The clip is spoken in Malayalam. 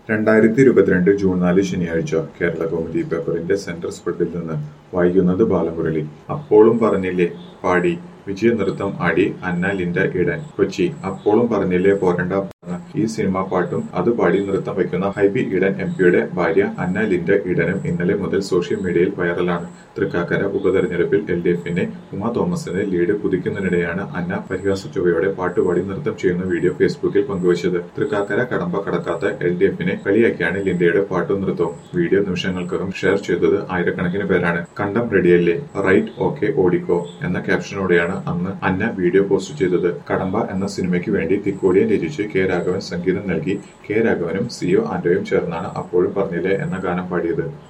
രണ്ടായിരത്തി ഇരുപത്തിരണ്ട് ജൂൺ നാല് ശനിയാഴ്ച കേരള കൗമുദി പേപ്പറിന്റെ സെന്റർ സ്പ്രെഡിൽ നിന്ന് വായിക്കുന്നത് ബാലമുരളി അപ്പോളും പറഞ്ഞില്ലേ പാടി വിജയ നൃത്തം ആടി അന്ന ലിൻഡ ഈഡൻ കൊച്ചി അപ്പോളും പറഞ്ഞില്ലേ പോരണ്ട പറഞ്ഞ ഈ സിനിമാ പാട്ടും അത് പാടി നൃത്തം വയ്ക്കുന്ന ഹൈബി ഈഡൻ എം പിയുടെ ഭാര്യ അന്ന ലിൻഡ ഈഡനും ഇന്നലെ മുതൽ സോഷ്യൽ മീഡിയയിൽ വൈറലാണ് തൃക്കാക്കര ഉപതെരഞ്ഞെടുപ്പിൽ എൽ ഡി എഫിനെ ഉമ തോമസിന് ലീഡ് കുതിക്കുന്നതിനിടെയാണ് അന്ന പരിഹാസ ചൊവ്വയോടെ പാട്ടുപാടി നൃത്തം ചെയ്യുന്ന വീഡിയോ ഫേസ്ബുക്കിൽ പങ്കുവച്ചത് തൃക്കാക്കര കടമ്പ കടക്കാത്ത എൽ ഡി എഫിനെ കളിയാക്കിയാണ് ലിൻഡയുടെ പാട്ടും നൃത്തവും വീഡിയോ നിമിഷങ്ങൾക്കകം ഷെയർ ചെയ്തത് ആയിരക്കണക്കിന് പേരാണ് കണ്ടം റെഡിയല്ലേ റൈറ്റ് ഓക്കെ ഓടിക്കോ എന്ന ക്യാപ്ഷനോടെയാണ് അന്ന് അന്ന വീഡിയോ പോസ്റ്റ് ചെയ്തത് കടമ്പ എന്ന സിനിമയ്ക്ക് വേണ്ടി തിക്കോടിയൻ രചിച്ച് കെ രാഘവൻ സംഗീതം നൽകി കെ രാഘവനും സിഒ ആന്റോയും ചേർന്നാണ് അപ്പോഴും പറഞ്ഞില്ലേ എന്ന ഗാനം പാടിയത്